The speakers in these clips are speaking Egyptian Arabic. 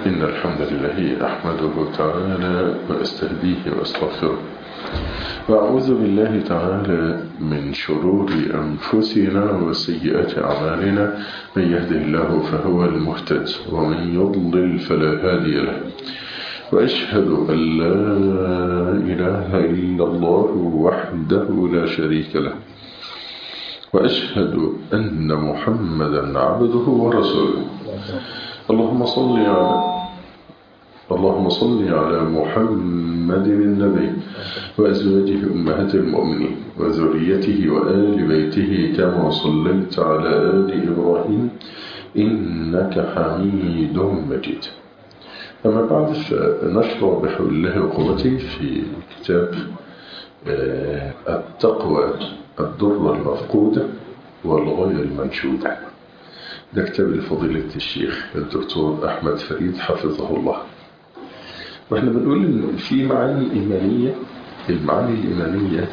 إن الحمد لله أحمده تعالى وأستهديه وأستغفره وأعوذ بالله تعالى من شرور أنفسنا وسيئات أعمالنا من يهده الله فهو المهتد ومن يضلل فلا هادي له وأشهد أن لا إله إلا الله وحده لا شريك له وأشهد أن محمدا عبده ورسوله اللهم صل على اللهم صل على محمد النبي وأزواجه أمهات المؤمنين وذريته وآل بيته كما صليت على آل إبراهيم إنك حميد مجيد أما بعد فنشرع بحول الله وقوته في كتاب التقوى الضرة المفقودة والغاية المنشودة ده كتاب لفضيلة الشيخ الدكتور أحمد فريد حفظه الله واحنا بنقول ان في معاني إيمانية المعاني الإيمانية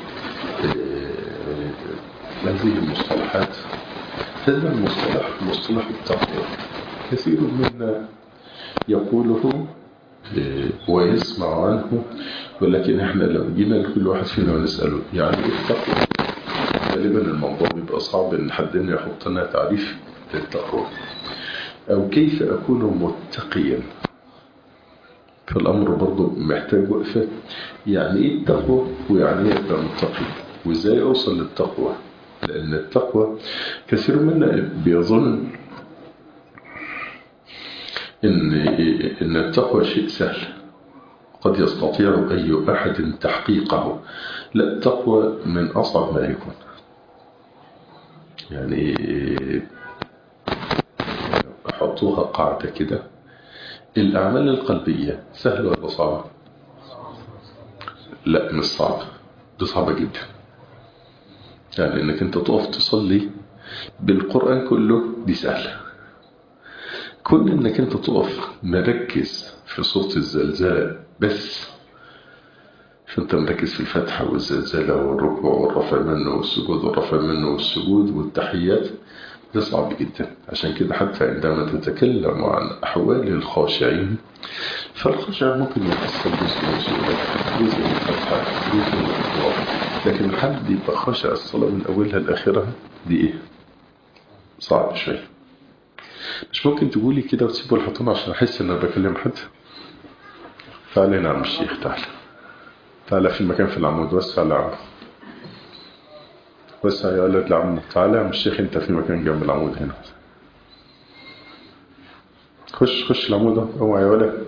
هذه المصطلحات هذا المصطلح مصطلح التقوى كثير منا يقوله ويسمع عنه ولكن احنا لو جينا لكل واحد فينا ونسأله يعني ايه التقوى غالبا الموضوع بيبقى صعب ان حد يحط لنا تعريف للتقوى او كيف اكون متقيا فالامر برضه محتاج وقفه يعني ايه التقوى ويعني ايه ابقى متقي وازاي اوصل للتقوى لان التقوى كثير منا بيظن ان ان التقوى شيء سهل قد يستطيع اي احد تحقيقه لا التقوى من اصعب ما يكون يعني حطوها قاعدة كده الأعمال القلبية سهلة ولا صعبة لا مش صعبة دي صعبة جدا يعني انك انت تقف تصلي بالقرآن كله دي سهلة كون انك انت تقف مركز في صوت الزلزال بس فانت مركز في الفتحة والزلزلة والركوع والرفع منه والسجود والرفع منه والسجود والتحيات ده صعب جدا عشان كده حتى عندما تتكلم عن أحوال الخاشعين فالخاشع ممكن يحصل جزء من سورة جزء من الفتحة جزء من الركوع لكن حد يبقى خاشع الصلاة من أولها لآخرها دي إيه؟ صعب شوية مش ممكن تقولي كده وتسيبوا الحيطان عشان أحس إن أنا بكلم حد تعالى نعم الشيخ تعالى تعالى في المكان في العمود وسع لعمود وسع يا ولد لعمود تعالى يا الشيخ انت في مكان جنب العمود هنا خش خش العمود اوعى يا ولد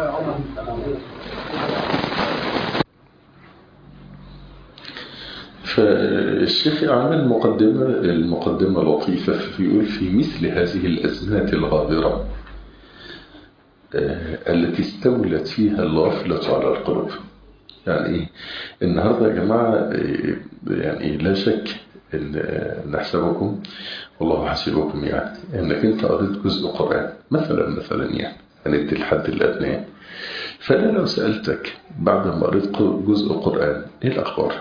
فالشيخ عمل مقدمة المقدمة لطيفة فيقول في مثل هذه الأزمات الغابرة التي استولت فيها الغفلة على القلوب يعني ايه النهاردة يا جماعة يعني لا شك ان نحسبكم والله حسبكم يعني انك انت قريت جزء قرآن مثلا مثلا يعني هندي الحد الادنى فانا لو سألتك بعد ما قريت جزء قرآن ايه الاخبار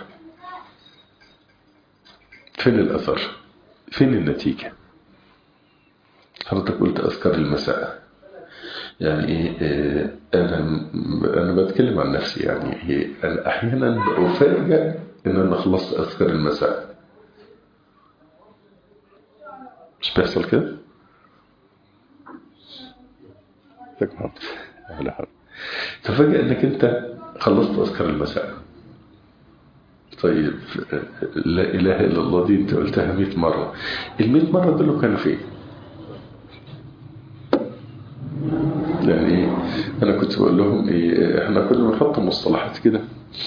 فين الاثر فين النتيجة حضرتك قلت اذكر المساء يعني إيه أنا أنا بتكلم عن نفسي يعني إيه أنا أحيانا بفاجئ إن أنا خلصت أذكر المساء مش بيحصل كده؟ تفاجئ إنك أنت خلصت أذكر المساء طيب لا إله إلا الله دي أنت قلتها 100 مرة ال 100 مرة دول كانوا فين؟ يعني ايه انا كنت بقول لهم ايه احنا كنا بنحط مصطلحات كده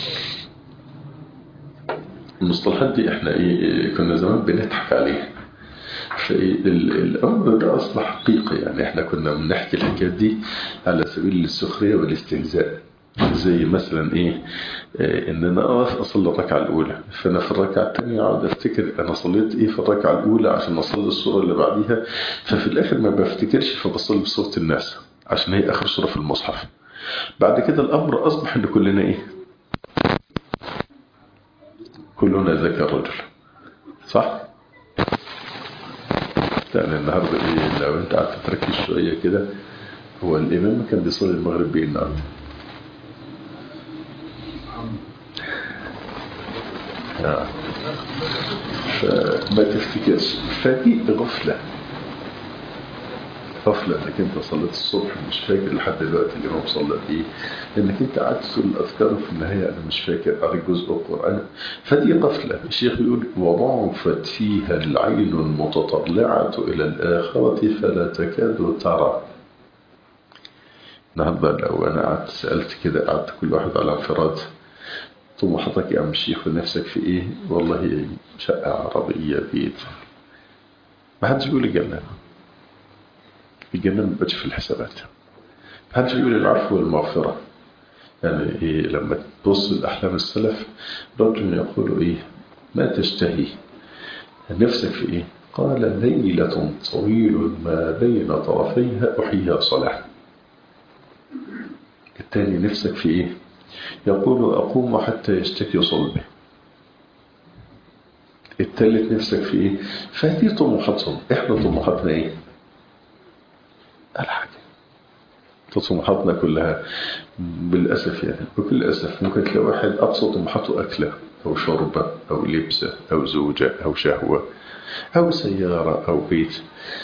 المصطلحات دي احنا ايه كنا زمان بنضحك عليها فايه الامر ده اصبح حقيقي يعني احنا كنا بنحكي الحكايات دي على سبيل السخريه والاستهزاء زي مثلا ايه, إيه ان انا اقف اصلي الركعه الاولى فانا في الركعه الثانيه اقعد افتكر انا صليت ايه في الركعه الاولى عشان اصلي الصوره اللي بعديها ففي الاخر ما بفتكرش فبصلي بصوره الناس عشان هي اخر صوره في المصحف بعد كده الامر اصبح ان كلنا ايه كلنا ذاك الرجل صح يعني النهارده ايه لو انت قعدت تركز شويه كده هو الإمام كان بيصلي المغرب بين النهارده آه. فما تفتكرش فدي غفلة غفلة انك انت صليت الصبح مش فاكر لحد دلوقتي الامام صلى ايه انك انت قعدت تقول الاذكار في النهاية انا مش فاكر قريت جزء القرآن فدي غفلة الشيخ يقول وضعفت فيها العين المتطلعة الى الاخرة فلا تكاد ترى النهارده لو انا قعدت سألت كده قعدت كل واحد على انفراد طموحاتك يا عم الشيخ ونفسك في ايه والله شقة عربية بيت ما حدش يقول الجنة الجنة ما بقتش في الحسابات ما حدش يقول العفو والمغفرة يعني إيه لما تبص لأحلام السلف رجل يقول إيه ما تشتهي نفسك في إيه قال ليلة طويل ما بين طرفيها أحييها صلاة الثاني نفسك في إيه يقول أقوم حتى يشتكي صلبي الثالث نفسك في إيه فهذه طموحاتهم إحنا طموحاتنا إيه الحاجة طموحاتنا كلها بالأسف يعني بكل أسف ممكن تلاقي واحد أقصى طموحاته أكلة أو شربة أو لبسة أو زوجة أو شهوة أو سيارة أو بيت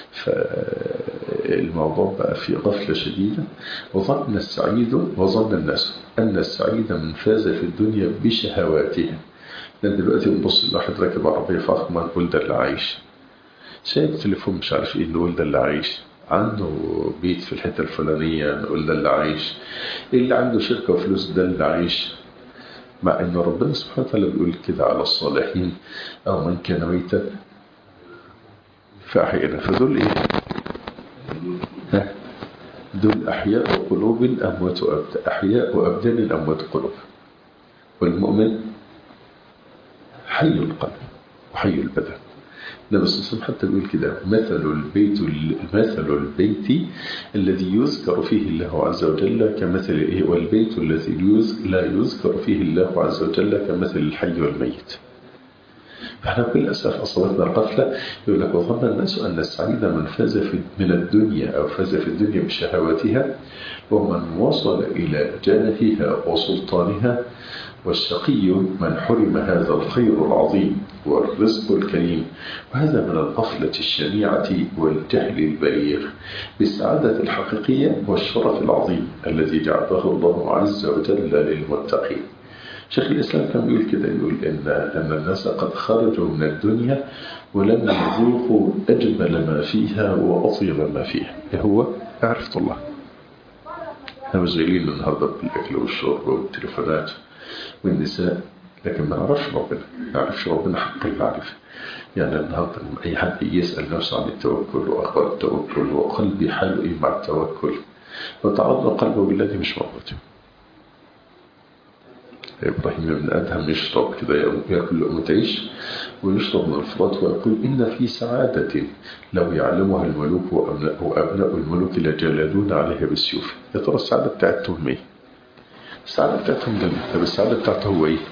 فالموضوع بقى في غفلة شديدة وظن السعيد وظن الناس أن السعيد من فاز في الدنيا بشهواته لأن دلوقتي نبص لواحد راكب عربية فخمة نقول ده اللي عايش شايف تليفون مش عارف ايه نقول ده اللي عايش عنده بيت في الحتة الفلانية نقول ده اللي عايش اللي عنده شركة وفلوس ده اللي عايش مع ان ربنا سبحانه وتعالى بيقول كده على الصالحين او من كان ميتا فأحيانا فدول ايه ها دول أحياء قلوب أموات وأبدان أحياء وأبدان أموات قلوب والمؤمن حي القلب وحي البدن ده بس حتى بيقول كده مثل البيت مثل البيت الذي يذكر فيه الله عز وجل كمثل ايه والبيت الذي لا يذكر فيه الله عز وجل كمثل الحي والميت فاحنا بكل أسف أصابتنا الغفلة يقول لك وظن الناس أن السعيد من فاز في من الدنيا أو فاز في الدنيا بشهواتها ومن وصل إلى جنفها وسلطانها والشقي من حرم هذا الخير العظيم والرزق الكريم وهذا من الغفلة الشنيعة والجهل البليغ بالسعادة الحقيقية والشرف العظيم الذي جعله الله عز وجل للمتقين شيخ الإسلام كان بيقول كده يقول إن, أن الناس قد خرجوا من الدنيا ولم يذوقوا أجمل ما فيها وأطيب ما فيها هو عرفت الله احنا مشغولين النهاردة بالأكل والشرب والتليفونات والنساء لكن ما نعرفش ربنا ما نعرفش ربنا حق المعرفة يعني النهاردة لما أي حد يسأل نفسه عن التوكل وأخبار التوكل وقلبي حاله إيه مع التوكل وتعرض قلبه بالذي مش موجود إبراهيم بن أدهم يشرب كده يأكل لقمة عيش ويشرب من الفرات ويقول إن في سعادة لو يعلمها الملوك وأبناء الملوك لجلدون عليها بالسيوف يا ترى السعادة بتاعتهم إيه؟ السعادة بتاعتهم جنة طب السعادة بتاعته هو إيه؟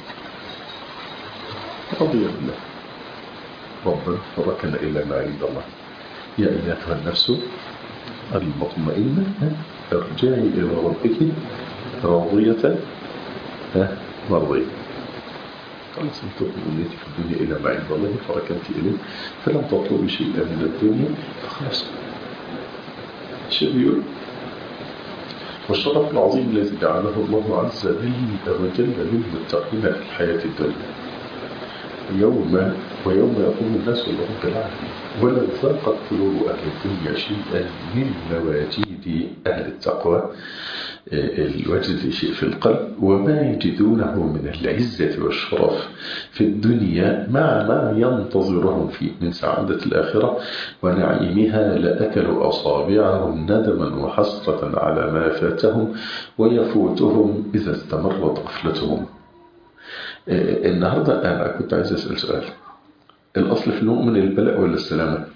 رضي بالله ربنا تركنا إلى ما عند الله يا أيتها النفس المطمئنة ارجعي إلى ربك راضية مرضية خلاص انت أمنيتي في الدنيا إلى ما عند الله فركنت إليه فلم تطلبي شيئا من الدنيا فخلاص الشيء بيقول والشرف العظيم الذي جعله الله عز وجل للمتقين في الحياة الدنيا يوم ويوم يقوم الناس لرب العالمين ولو ذاقت قلوب أهل الدنيا شيئا من مواجيد أهل التقوى الوجد شيء في القلب وما يجدونه من العزة والشرف في الدنيا مع ما ينتظرهم فيه من سعادة الآخرة ونعيمها لأكلوا أصابعهم ندما وحسرة على ما فاتهم ويفوتهم إذا استمرت غفلتهم النهاردة أنا كنت عايز أسأل سؤال الأصل في المؤمن البلاء ولا السلامة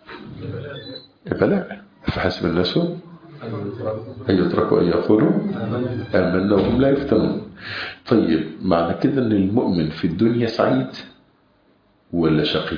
البلاء فحسب الناس أن يتركوا أن يقولوا آمنا وهم لا يفتنون طيب معنى كده أن المؤمن في الدنيا سعيد ولا شقي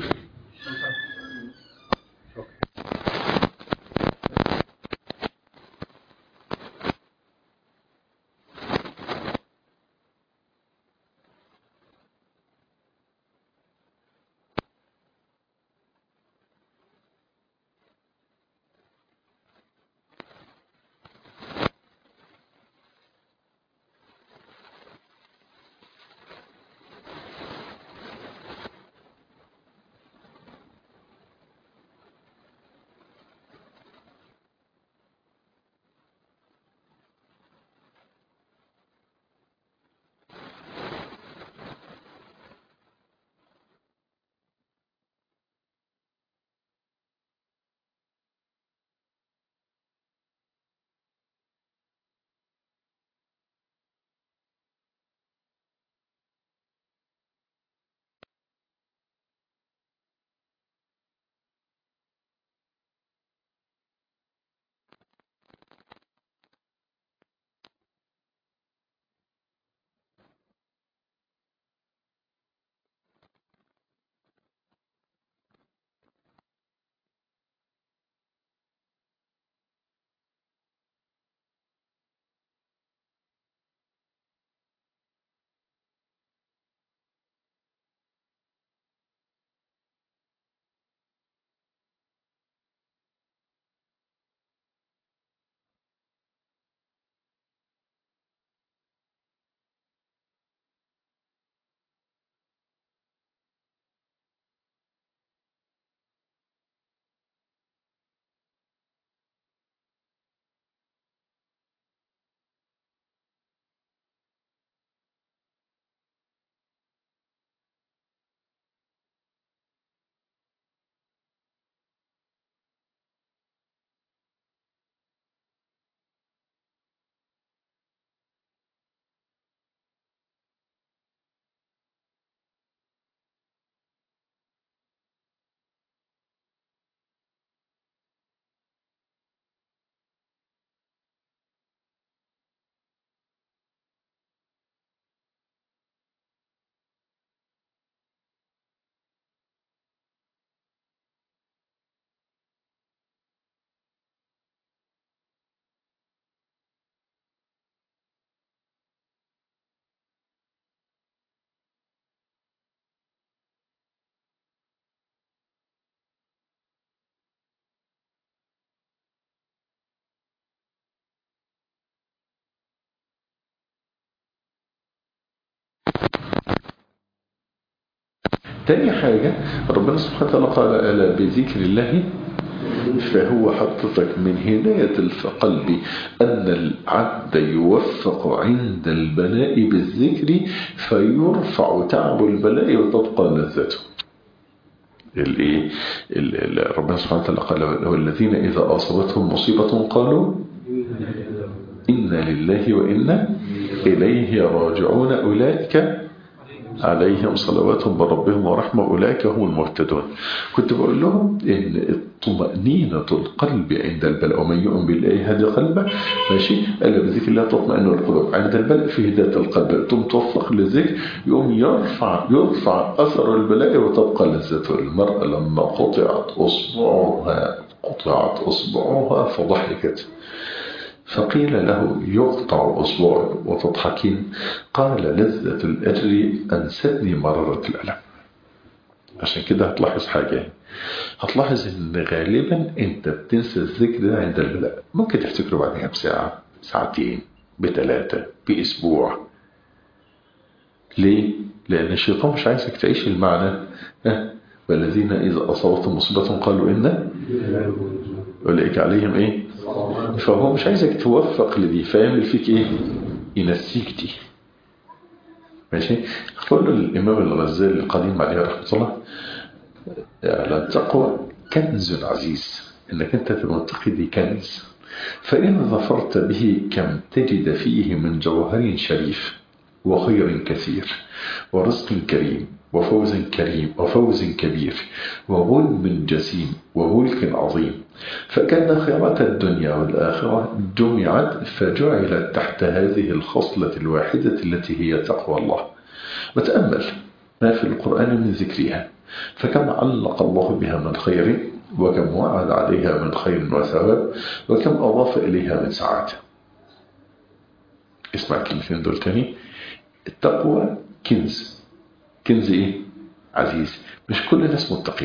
تاني حاجة ربنا سبحانه وتعالى قال ألا بذكر الله فهو حطتك من هداية القلب أن العبد يوفق عند البلاء بالذكر فيرفع تعب البلاء وتبقى لذته الايه ربنا سبحانه وتعالى قال والذين إذا أصابتهم مصيبة قالوا إنا لله وإنا إليه راجعون أولئك عليهم صلوات من ربهم ورحمة أولئك هم المهتدون كنت بقول لهم إن طمأنينة القلب عند البلاء ومن يؤمن بالله هدي قلبه ماشي ألا بذكر الله تطمئن القلوب عند البلاء في هداية القلب ثم توفق للذكر يقوم يرفع يرفع أثر البلاء وتبقى لذته المرأة لما قطعت أصبعها قطعت أصبعها فضحكت فقيل له يقطع أصبعك وتضحكين قال لذة الأجر أنستني مرارة الألم عشان كده هتلاحظ حاجة هتلاحظ ان غالبا انت بتنسى الذكر ده عند البلاء ممكن تفتكره بعدها بساعة ساعتين بثلاثة بأسبوع ليه؟ لأن الشيطان مش عايزك تعيش المعنى أه؟ والذين إذا أصابتهم مصيبة قالوا إن أولئك عليهم إيه؟ فهو مش عايزك توفق لدي فيعمل فيك إيه؟ ينسيك دي ماشي؟ قول الإمام الغزالي القديم عليه رحمة الله يعني التقوى كنز عزيز إنك أنت تبقى دي كنز فإن ظفرت به كم تجد فيه من جوهر شريف وخير كثير ورزق كريم وفوز كريم وفوز كبير وغلم جسيم وملك عظيم فكان خيرات الدنيا والآخرة جمعت فجعلت تحت هذه الخصلة الواحدة التي هي تقوى الله وتأمل ما في القرآن من ذكرها فكم علق الله بها من خير وكم وعد عليها من خير وثواب وكم أضاف إليها من سعادة اسمع كلمتين دول تاني التقوى كنز كنز ايه عزيز مش كل الناس متقين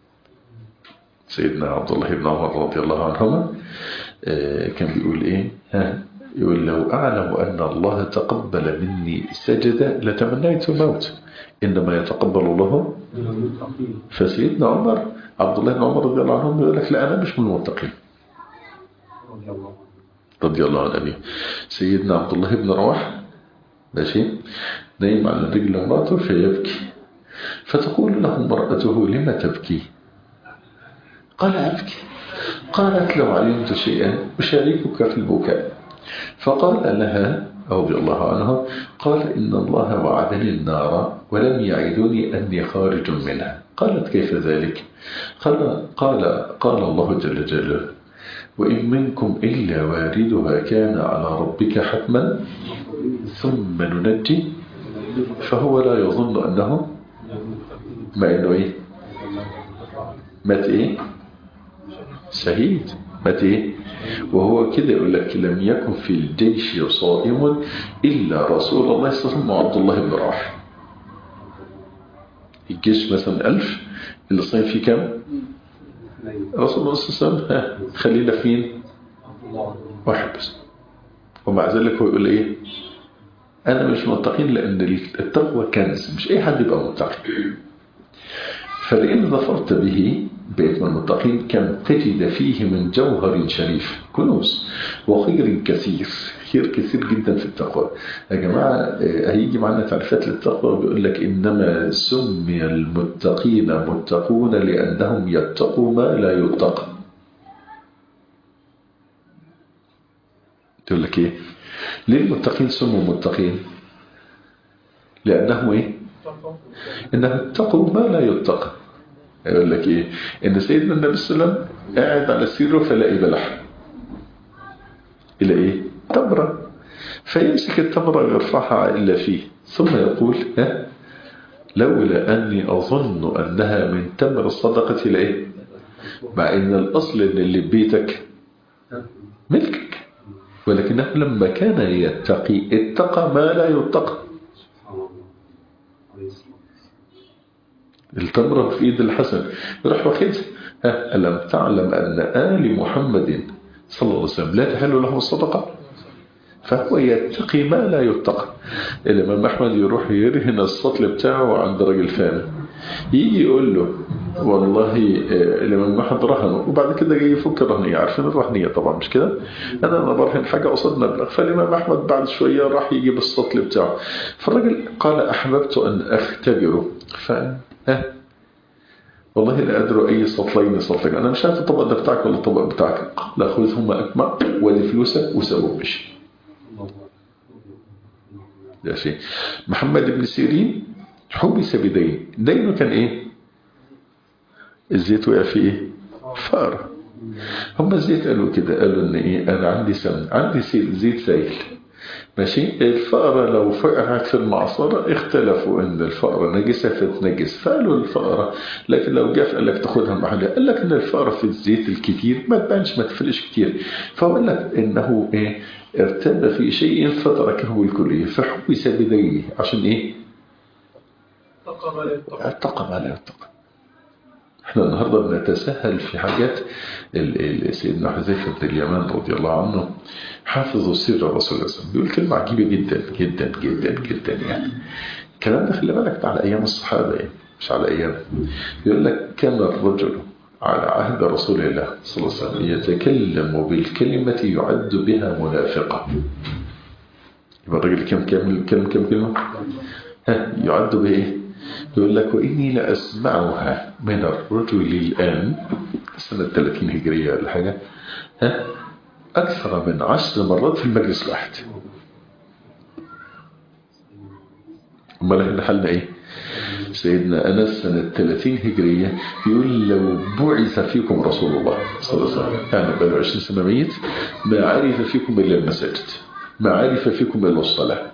سيدنا عبد الله بن عمر رضي الله عنهما كان بيقول ايه ها يقول لو أعلم أن الله تقبل مني سجدة لتمنيت الموت إنما يتقبل الله فسيدنا عمر عبد الله بن عمر رضي الله عنه يقول لك لا أنا مش من المتقين رضي الله عن أبيه سيدنا عبد الله بن رواح ماشي نايم على رجل امراته فيبكي فتقول له امرأته لما تبكي قال أبكي قالت لو علمت شيئا أشاركك في البكاء فقال لها رضي الله عنه قال إن الله وعدني النار ولم يعدني أني خارج منها قالت كيف ذلك قال, قال, قال الله جل جلاله وإن منكم إلا واردها كان على ربك حتما ثم ننجي فهو لا يظن أنه ما إنه إيه مات إيه شهيد مات إيه وهو كده يقول لك لم يكن في الجيش صائم إلا رسول الله صلى الله عليه وسلم وعبد الله بن رواحه الجيش مثلا ألف اللي صايم فيه كم رسول الله صلى الله عليه وسلم خلينا فين واحد بس ومع ذلك هو يقول ايه انا مش متقين لان التقوى كنز مش اي حد يبقى متقي فلئن ظفرت به بيت من المتقين كم تجد فيه من جوهر شريف كنوز وخير كثير خير كثير جدا في التقوى يا جماعة هيجي معنا تعريفات للتقوى بيقول لك إنما سمي المتقين متقون لأنهم يتقوا ما لا يتقى تقول لك إيه ليه المتقين سموا متقين لأنهم إيه إنهم اتقوا ما لا يتقى يقول لك إيه إن سيدنا النبي صلى الله عليه وسلم قاعد على سيره فلاقي بلح إلى إيه تمرة فيمسك التمرة ويرفعها إلا فيه ثم يقول ها لولا أني أظن أنها من تمر الصدقة لإيه مع أن الأصل أن اللي ببيتك ملكك ولكنه لما كان يتقي اتقى ما لا يتقى التمرة في ايد الحسن يروح واخدها ألم تعلم أن آل محمد صلى الله عليه وسلم لا تحل لهم الصدقة فهو يتقي ما لا يتقى الإمام أحمد يروح يرهن السطل بتاعه عند راجل ثاني يجي يقول له والله الإمام أحمد رهنه وبعد كده جاي يفك الرهنية عارفين الرهنية طبعا مش كده أنا أنا برهن حاجة قصاد مبلغ فالإمام أحمد بعد شوية راح يجيب السطل بتاعه فالراجل قال أحببت أن أختبره ف والله لا أدري أي سطلين سطلين أنا مش عارف الطبق ده بتاعك ولا الطبق بتاعك لا خذهما أجمع ودي فلوسك وسووا مشي ده شيء محمد بن سيرين حبس بدين دينه كان ايه الزيت وقع في ايه فار هم الزيت قالوا كده قالوا ان ايه انا عندي سمن عندي زيت سائل ماشي الفأرة لو وقعت في المعصرة اختلفوا ان الفأرة نجسة فتنجس فقالوا الفأرة لكن لو جاء قال لك تاخدها محلها قال لك ان الفأرة في الزيت الكتير ما تبانش ما تفرقش كتير فقال لك انه ايه ارتب في شيء فتركه الكلية فحبس بدينه عشان ايه اتقى ما لا يتقى احنا النهاردة بنتساهل في حاجات سيدنا حذيفة بن اليمان رضي الله عنه حافظ سر الرسول صلى الله عليه وسلم بيقول كلمة عجيبة جدا جدا جدا جدا يعني الكلام ده خلي بالك على أيام الصحابة يعني مش على أيام يقول لك كان الرجل على عهد رسول الله صلى الله عليه وسلم يتكلم بالكلمة يعد بها منافقة يبقى الرجل كم كم كم كم كلمة ها يعد بإيه يقول لك وإني لأسمعها من الرجل الآن سنة 30 هجرية ولا حاجة ها أكثر من عشر مرات في المجلس الواحد أمال احنا حلنا إيه سيدنا أنس سنة 30 هجرية يقول لو بعث فيكم رسول الله صلى الله عليه وسلم يعني بقى 20 سنة ميت ما عرف فيكم إلا المساجد ما عرف فيكم إلا الصلاة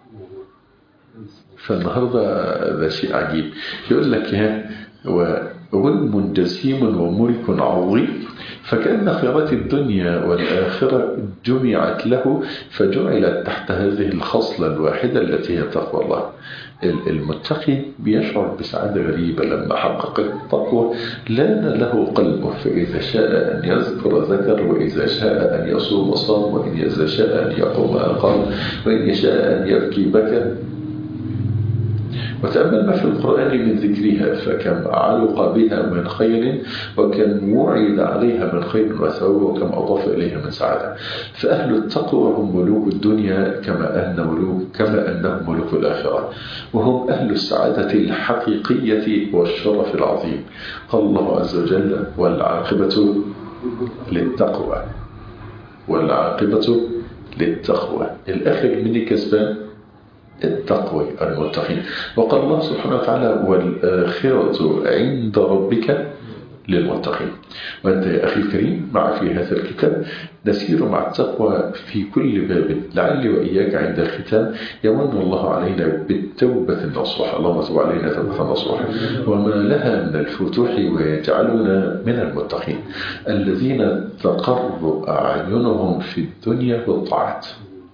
فالنهاردة ده شيء عجيب يقول لك ها وغلم جسيم وملك عظيم فكأن خيرات الدنيا والآخرة جمعت له فجعلت تحت هذه الخصلة الواحدة التي هي تقوى الله المتقي بيشعر بسعادة غريبة لما حقق التقوى لان له قلبه فإذا شاء أن يذكر ذكر وإذا شاء أن يصوم صام وإذا شاء أن يقوم أقام وإن شاء أن يبكي بكى وتأمل ما في القرآن من ذكرها فكم علق بها من خير وكم وعد عليها من خير وثواب وكم أضاف إليها من سعادة فأهل التقوى هم ملوك الدنيا كما أن ملوك كما أنهم ملوك الآخرة وهم أهل السعادة الحقيقية والشرف العظيم قال الله عز وجل والعاقبة للتقوى والعاقبة للتقوى الآخر من الكسبان التقوى المتقين وقال الله سبحانه وتعالى والآخرة عند ربك للمتقين وأنت يا أخي الكريم مع في هذا الكتاب نسير مع التقوى في كل باب لعلي وإياك عند الختام يمن الله علينا بالتوبة النصوح اللهم تب علينا توبة نصوح وما لها من الفتوح ويجعلنا من المتقين الذين تقر أعينهم في الدنيا بالطاعات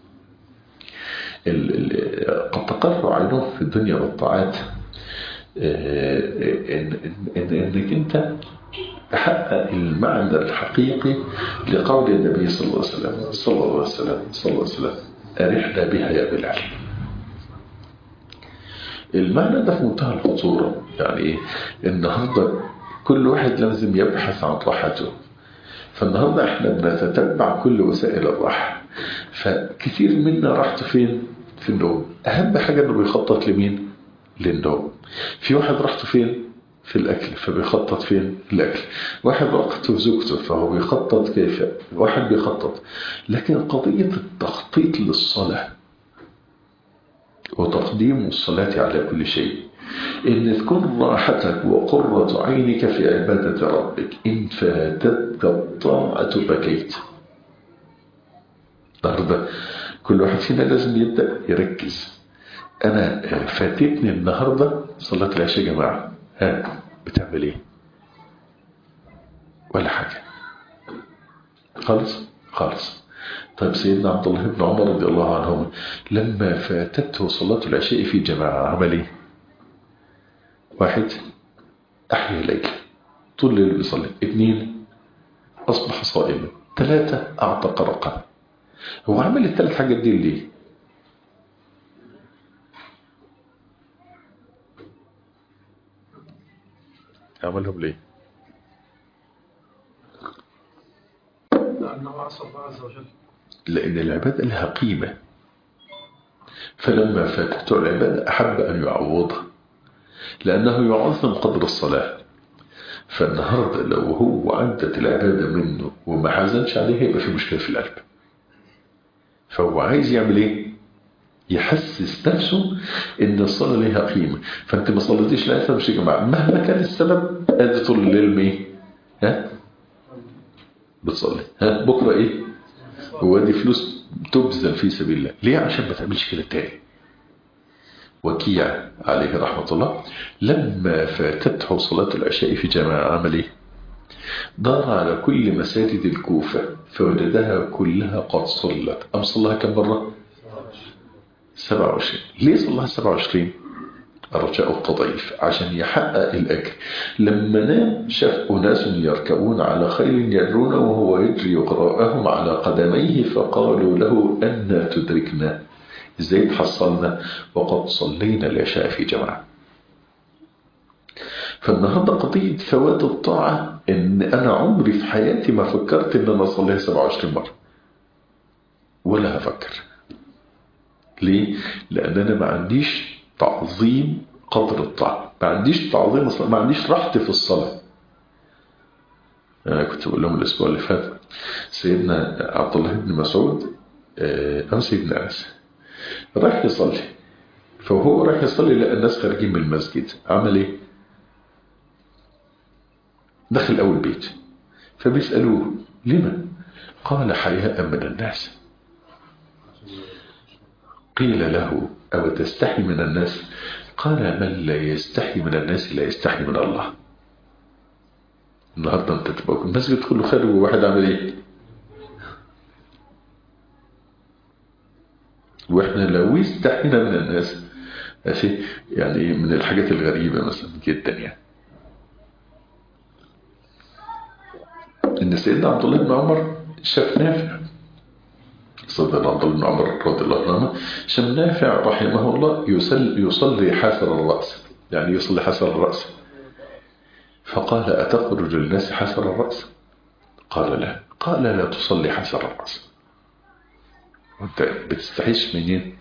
قد تقر عينهم في الدنيا بالطاعات إن إن انك انت تحقق المعنى الحقيقي لقول النبي صلى الله عليه وسلم صلى الله عليه وسلم صلى الله عليه وسلم أرحنا بها يا بلال المعنى ده في منتهى الخطورة يعني ايه النهاردة كل واحد لازم يبحث عن راحته فالنهاردة احنا بنتتبع كل وسائل الراحة فكثير منا راحته فين في النوم اهم حاجة انه بيخطط لمين للنوم في واحد راحته فين في الأكل فبيخطط فين الأكل واحد وقته زوجته فهو بيخطط كيف واحد بيخطط لكن قضية التخطيط للصلاة وتقديم الصلاة على كل شيء إن تكون راحتك وقرة عينك في عبادة ربك إن فاتتك الطاعة بكيت النهارده كل واحد فينا لازم يبدأ يركز أنا فاتتني النهاردة صلاة العشاء يا جماعة ها بتعمل إيه ولا حاجة خالص خالص طيب سيدنا عبد الله بن عمر رضي الله عنهما لما فاتته صلاة العشاء في جماعة عمل إيه واحد أحيا ليل طول الليل بيصلي اثنين أصبح صائما ثلاثة أعتق رقبة هو عمل الثلاث حاجات دي ليه عملهم ليه لأنه عصى الله عز وجل لأن العبادة لها قيمة فلما فاتته العبادة أحب أن يعوضها لأنه يعظم قدر الصلاة فالنهاردة لو هو عدت العبادة منه وما حزنش عليها يبقى في مشكلة في القلب فهو عايز يعمل ايه يحسس نفسه ان الصلاة ليها قيمة فانت ما صليتيش لا تمشي يا جماعة مهما كان السبب ادي طول الليل ايه ها بتصلي ها بكرة ايه هو دي فلوس تبذل في سبيل الله ليه عشان ما تعملش كده تاني وكيع عليه رحمة الله لما فاتته صلاة العشاء في جماعة عمل ايه دار على كل مساجد الكوفة فوجدها كلها قد صلت أم صلىها كم مرة 27 ليه صلىها 27 الرجاء التضعيف عشان يحقق الأجر لما نام شاف أناس يركبون على خيل يجرون وهو يجري وراءهم على قدميه فقالوا له أن تدركنا ازاي تحصلنا وقد صلينا العشاء في جماعة فالنهاردة قضية فوات الطاعة ان انا عمري في حياتي ما فكرت ان انا اصليها 27 مرة ولا هفكر ليه؟ لان انا ما عنديش تعظيم قدر الطاعة ما عنديش تعظيم الصلاة ما عنديش راحتي في الصلاة انا كنت بقول لهم الاسبوع اللي فات سيدنا عبد الله بن مسعود او سيدنا انس رايح يصلي فهو رايح يصلي لقى الناس خارجين من المسجد عمل ايه دخل اول بيت فبيسألوه لما قال حياء من الناس قيل له او تستحي من الناس قال من لا يستحي من الناس لا يستحي من الله النهارده انت تبقى المسجد كله خارج وواحد عامل ايه واحنا لو استحينا من الناس ماشي يعني من الحاجات الغريبة مثلا جدا يعني ان سيدنا عبد الله بن عمر شاف نافع سيدنا عبد الله بن عمر رضي الله عنه شاف نافع رحمه الله يصلي, يصلي حسر الرأس يعني يصلي حسر الرأس فقال أتخرج للناس حسر الرأس قال لا قال لا تصلي حسر الرأس وانت بتستحيش منين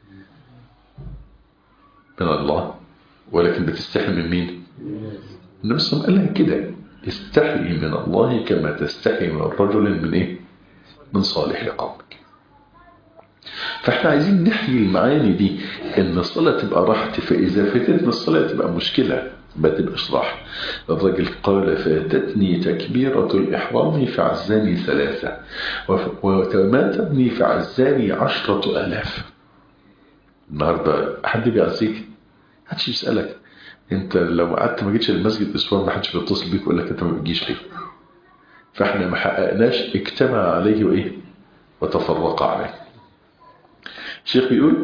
من الله ولكن بتستحي من مين النبي صلى الله عليه وسلم قال لها كده استحي من الله كما تستحي من رجل من ايه من صالح قومك فاحنا عايزين نحيي المعاني دي ان الصلاة تبقى راحتي فاذا فاتتنا الصلاة تبقى مشكلة ما تبقاش راحة الرجل قال فاتتني تكبيرة الإحرام فعزاني ثلاثة وتماتني فعزاني عشرة ألاف النهاردة حد بيعزيك محدش يسألك انت لو قعدت ما جيتش المسجد اسبوع ما حدش بيتصل بيك ويقول لك انت ما بتجيش ليه فاحنا ما حققناش اجتمع عليه وايه وتفرق عليه الشيخ بيقول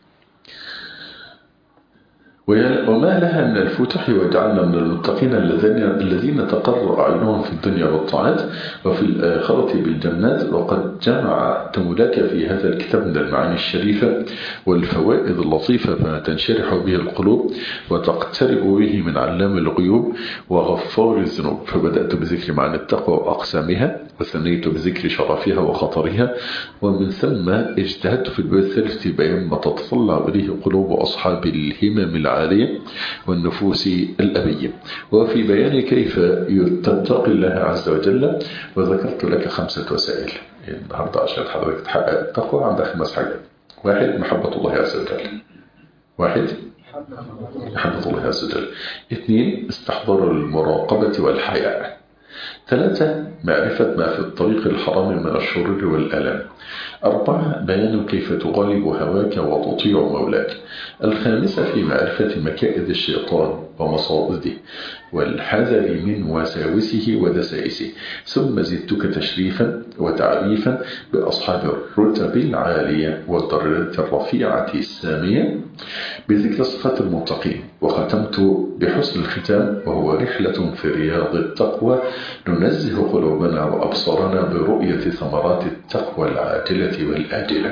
وما لها من الفتح وجعلنا من المتقين الذين الذين تقر أعينهم في الدنيا بالطاعات وفي الآخرة بالجنات وقد جمع تملك في هذا الكتاب من المعاني الشريفة والفوائد اللطيفة فما تنشرح به القلوب وتقترب به من علام الغيوب وغفار الذنوب فبدأت بذكر معاني التقوى وأقسامها وثنيت بذكر شرفها وخطرها ومن ثم اجتهدت في البيت الثالث في بيان ما تتطلع إليه قلوب أصحاب الهمم العالية والنفوس الأبية وفي بيان كيف تتقي الله عز وجل وذكرت لك خمسة وسائل النهاردة عشان حضرتك تحقق التقوى عندك خمس حاجات واحد محبة الله عز وجل واحد محبة الله عز وجل اثنين استحضار المراقبة والحياء ثلاثة معرفة ما في الطريق الحرام من الشرور والألم أربعة بيان كيف تغالب هواك وتطيع مولاك الخامسة في معرفة مكائد الشيطان ومصائده والحذر من وساوسه ودسائسه ثم زدتك تشريفا وتعريفا بأصحاب الرتب العالية والدرجات الرفيعة السامية بذكر صفات المتقين وختمت بحسن الختام وهو رحلة في رياض التقوى ننزه قلوبنا وأبصارنا برؤية ثمرات التقوى العاجلة والآجلة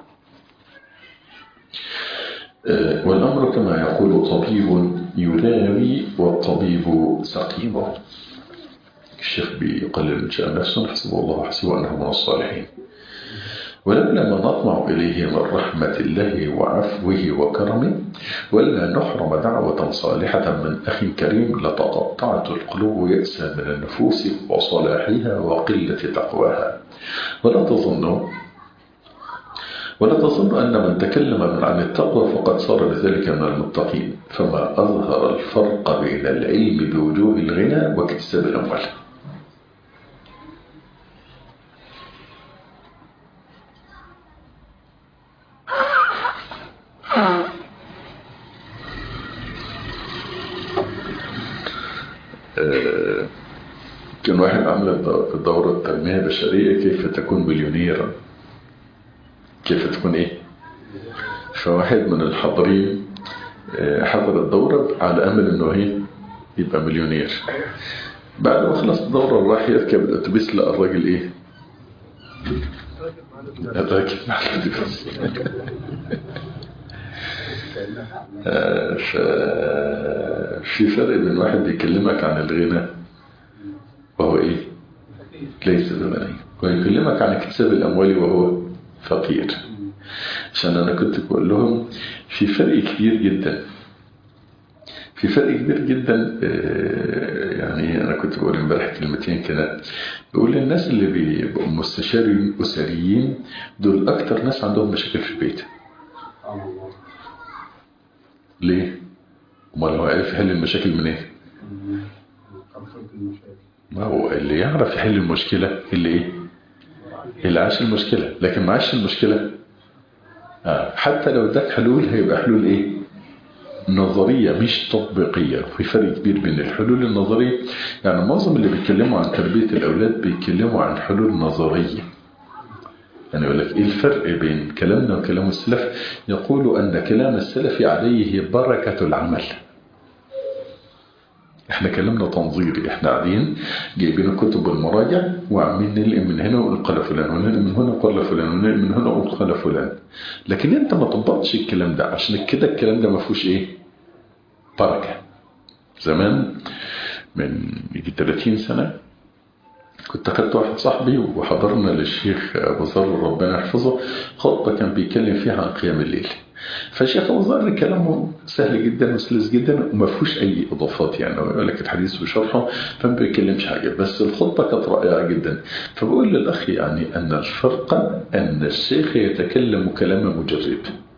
والأمر كما يقول طبيب يداوي والطبيب سقيم الشيخ بيقلل إن شاء نفسه حسبه الله وحسبه أنه من الصالحين ولولا ما نطمع إليه من رحمة الله وعفوه وكرمه ولا نحرم دعوة صالحة من أخ كريم لتقطعت القلوب يأسا من النفوس وصلاحها وقلة تقواها ولا تظنوا ولا تظن أن من تكلم عن التقوى فقد صار بذلك من المتقين فما أظهر الفرق بين العلم بوجوه الغنى واكتساب الأموال كان واحد عمل في الدورة التنمية البشرية كيف تكون مليونيرا كيف تكون ايه فواحد من الحاضرين حضر الدورة على امل انه ايه يبقى مليونير بعد ما خلص الدورة راح يركب الاتوبيس لقى الراجل ايه راكب مع الاتوبيس في فرق بين واحد بيكلمك عن الغنى وهو ايه ليس بغني ويكلمك عن اكتساب الاموال وهو فقير عشان انا كنت بقول لهم في فرق كبير جدا في فرق كبير جدا يعني انا كنت بقول امبارح كلمتين كده بقول للناس اللي بيبقوا مستشارين اسريين دول اكتر ناس عندهم مشاكل في البيت ليه امال هو عارف يحل المشاكل منين إيه؟ ما هو اللي يعرف يحل المشكله اللي ايه اللي عاش المشكله لكن ما عاش المشكله آه. حتى لو اداك حلول هيبقى حلول ايه نظريه مش تطبيقيه في فرق كبير بين الحلول النظريه يعني معظم اللي بيتكلموا عن تربيه الاولاد بيتكلموا عن حلول نظريه يعني يقول لك ايه الفرق بين كلامنا وكلام السلف يقول ان كلام السلف عليه بركة العمل احنا كلامنا تنظيري احنا قاعدين جايبين الكتب والمراجع وعاملين نلقي من هنا ونقول قال فلان ونلقي من هنا قال فلان ونلقي من هنا ونقول قال فلان لكن انت ما طبقتش الكلام ده عشان كده الكلام ده ما فيهوش ايه بركة زمان من يجي 30 سنة كنت أخدت واحد صاحبي وحضرنا للشيخ أبو ذر ربنا يحفظه خطبة كان بيتكلم فيها عن قيام الليل فالشيخ أبو ذر كلامه سهل جدا وسلس جدا وما فيهوش أي إضافات يعني هو يقول لك الحديث وشرحه فما بيتكلمش حاجة بس الخطبة كانت رائعة جدا فبقول للأخ يعني أن الفرق أن الشيخ يتكلم كلام مجرب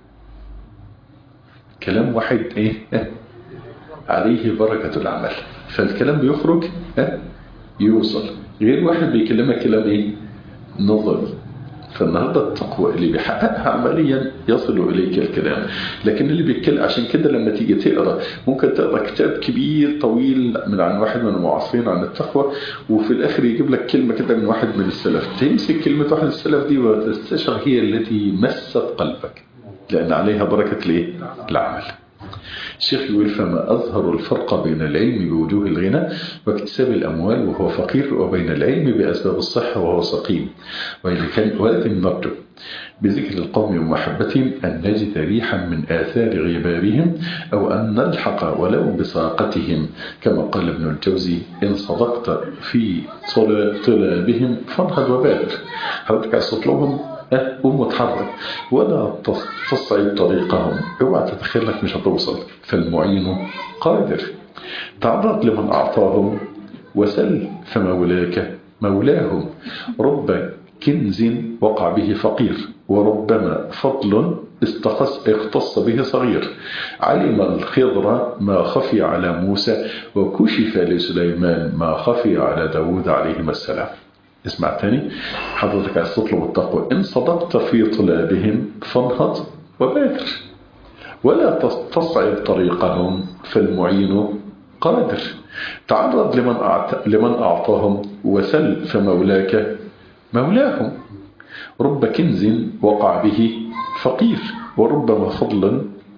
كلام واحد إيه عليه بركة العمل فالكلام بيخرج يوصل غير واحد بيكلمك كلام ايه نظري فالنهارده التقوى اللي بيحققها عمليا يصل اليك الكلام لكن اللي بيتكلم عشان كده لما تيجي تقرا ممكن تقرا كتاب كبير طويل من عن واحد من المعاصرين عن التقوى وفي الاخر يجيب لك كلمه كده من واحد من السلف تمسك كلمه واحد من السلف دي وتستشعر هي التي مست قلبك لان عليها بركه الايه العمل الشيخ يقول فما أظهر الفرق بين العلم بوجوه الغنى واكتساب الأموال وهو فقير وبين العلم بأسباب الصحة وهو سقيم ولكن نرجو بذكر القوم ومحبتهم أن نجد ريحا من آثار غبارهم أو أن نلحق ولو بساقتهم كما قال ابن الجوزي إن صدقت في طلابهم فانهض وبادر حضرتك عايز تطلبهم قوم وتحرك ولا تصعد طريقهم اوعى تتخيل لك مش هتوصل فالمعين قادر تعرض لمن أعطاهم وسل فمولاك مولاهم رب كنز وقع به فقير وربما فضل استخص اختص به صغير علم الخضر ما خفي على موسى وكشف لسليمان ما خفي على داود عليهما السلام اسمع تاني حضرتك عايز تطلب التقوى إن صدقت في طلابهم فانهض وبادر ولا تصعد طريقهم فالمعين قادر تعرض لمن, أعط... لمن أعطاهم وسل فمولاك مولاهم رب كنز وقع به فقير وربما فضل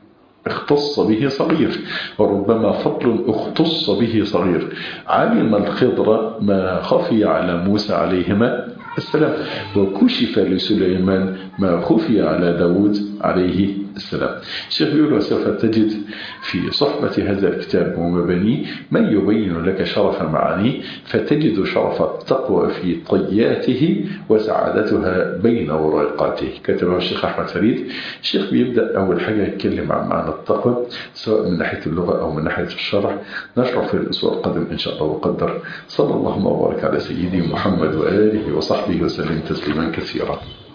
اختص به صغير وربما فضل اختص به صغير علم الخضر ما خفي على موسى عليهما السلام وكشف لسليمان ما خفي على داود عليه السلام الشيخ يقول وسوف تجد في صحبة هذا الكتاب ومبانيه من يبين لك شرف معانيه فتجد شرف التقوى في طياته وسعادتها بين ورقاته كتبه الشيخ أحمد فريد الشيخ بيبدأ أول حاجة يتكلم عن معنى التقوى سواء من ناحية اللغة أو من ناحية الشرح نشرح في الأسبوع القادم إن شاء الله وقدر صلى الله وبارك على سيدي محمد وآله وصحبه وسلم تسليما كثيرا